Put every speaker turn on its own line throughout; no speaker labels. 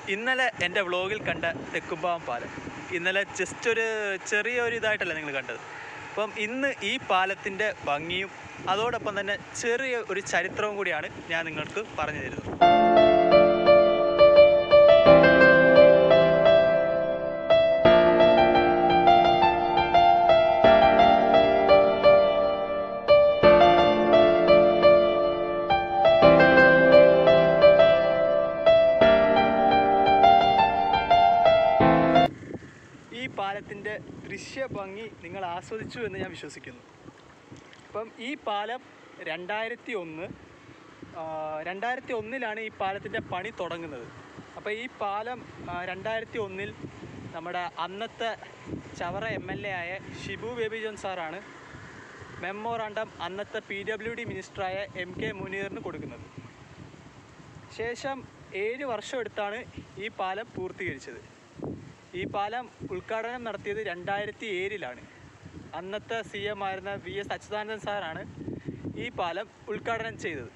ഇന്നലെ എൻ്റെ വ്ളോഗിൽ കണ്ട തെക്കുംപാവം പാലം ഇന്നലെ ജസ്റ്റ് ഒരു ചെറിയൊരു ഇതായിട്ടല്ല നിങ്ങൾ കണ്ടത് അപ്പം ഇന്ന് ഈ പാലത്തിൻ്റെ ഭംഗിയും അതോടൊപ്പം തന്നെ ചെറിയ ഒരു ചരിത്രവും കൂടിയാണ് ഞാൻ നിങ്ങൾക്ക് പറഞ്ഞു തരുന്നത് ഈ പാലത്തിൻ്റെ ദൃശ്യ ഭംഗി നിങ്ങൾ ആസ്വദിച്ചു എന്ന് ഞാൻ വിശ്വസിക്കുന്നു അപ്പം ഈ പാലം രണ്ടായിരത്തി ഒന്ന് രണ്ടായിരത്തി ഒന്നിലാണ് ഈ പാലത്തിൻ്റെ പണി തുടങ്ങുന്നത് അപ്പോൾ ഈ പാലം ആ, രണ്ടായിരത്തി ഒന്നിൽ നമ്മുടെ അന്നത്തെ ചവറ എം എൽ എ ആയ ഷിബു ബേബി ജോൺ സാറാണ് മെമ്മോറാണ്ടം അന്നത്തെ പി ഡബ്ല്യു ഡി മിനിസ്റ്ററായ എം കെ മുനീറിന് കൊടുക്കുന്നത് ശേഷം ഏഴ് വർഷം എടുത്താണ് ഈ പാലം പൂർത്തീകരിച്ചത് ഈ പാലം ഉദ്ഘാടനം നടത്തിയത് രണ്ടായിരത്തി ഏഴിലാണ് അന്നത്തെ സി എം ആയിരുന്ന വി എസ് അച്യുതാനന്ദൻ സാറാണ് ഈ പാലം ഉദ്ഘാടനം ചെയ്തത്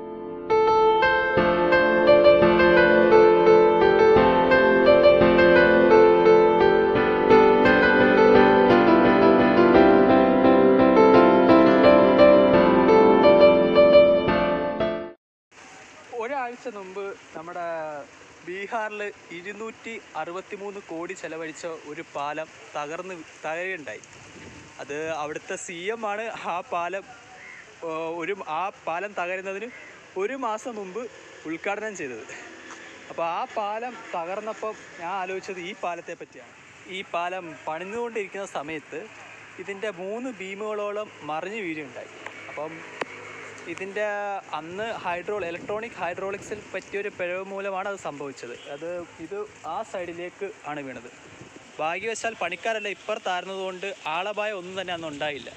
ഒരാഴ്ച മുമ്പ് നമ്മുടെ ബീഹാറിൽ ഇരുന്നൂറ്റി അറുപത്തി മൂന്ന് കോടി ചെലവഴിച്ച ഒരു പാലം തകർന്ന് തകരുകയുണ്ടായി അത് അവിടുത്തെ സി എം ആണ് ആ പാലം ഓ, ഒരു ആ പാലം തകരുന്നതിന് ഒരു മാസം മുമ്പ് ഉദ്ഘാടനം ചെയ്തത് അപ്പോൾ ആ പാലം തകർന്നപ്പം ഞാൻ ആലോചിച്ചത് ഈ പാലത്തെ പറ്റിയാണ് ഈ പാലം പണിതുകൊണ്ടിരിക്കുന്ന സമയത്ത് ഇതിൻ്റെ മൂന്ന് ബീമുകളോളം മറിഞ്ഞു വീഴുകയുണ്ടായി അപ്പം ഇതിൻ്റെ അന്ന് ഹൈഡ്രോ ഇലക്ട്രോണിക് ഹൈഡ്രോളിക്സിൽ പറ്റിയൊരു പിഴവ് മൂലമാണ് അത് സംഭവിച്ചത് അത് ഇത് ആ സൈഡിലേക്ക് ആണ് വീണത് ഭാഗ്യവശാൽ പണിക്കാരല്ല ഇപ്പുറത്തായിരുന്നതുകൊണ്ട് ആളപായം ഒന്നും തന്നെ അന്ന് ഉണ്ടായില്ല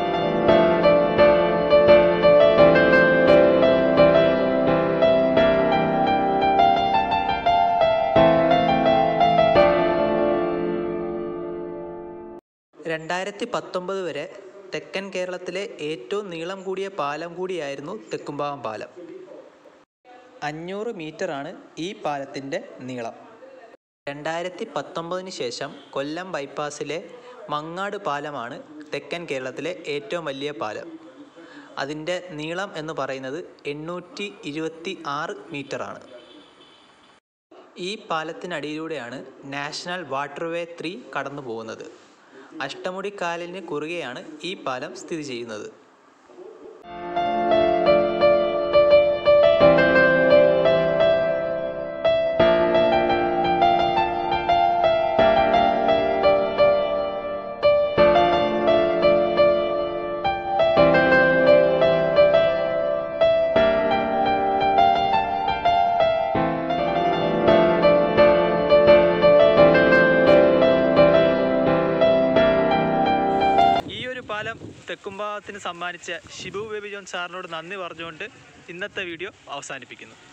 രണ്ടായിരത്തി പത്തൊമ്പത് വരെ തെക്കൻ കേരളത്തിലെ ഏറ്റവും നീളം കൂടിയ പാലം കൂടിയായിരുന്നു തെക്കുംപാവം പാലം അഞ്ഞൂറ് മീറ്ററാണ് ഈ പാലത്തിൻ്റെ നീളം രണ്ടായിരത്തി പത്തൊമ്പതിന് ശേഷം കൊല്ലം ബൈപ്പാസിലെ മങ്ങാട് പാലമാണ് തെക്കൻ കേരളത്തിലെ ഏറ്റവും വലിയ പാലം അതിൻ്റെ നീളം എന്ന് പറയുന്നത് എണ്ണൂറ്റി ഇരുപത്തി ആറ് മീറ്ററാണ് ഈ പാലത്തിനടിയിലൂടെയാണ് നാഷണൽ വാട്ടർവേ ത്രീ കടന്നു പോകുന്നത് അഷ്ടമുടിക്കായലിന് കുറുകെയാണ് ഈ പാലം സ്ഥിതി ചെയ്യുന്നത് ഈ ഒരു പാലം തെക്കുംഭാഗത്തിന് സമ്മാനിച്ച ഷിബു ബേബി ജോൺ സാറിനോട് നന്ദി പറഞ്ഞുകൊണ്ട് ഇന്നത്തെ വീഡിയോ അവസാനിപ്പിക്കുന്നു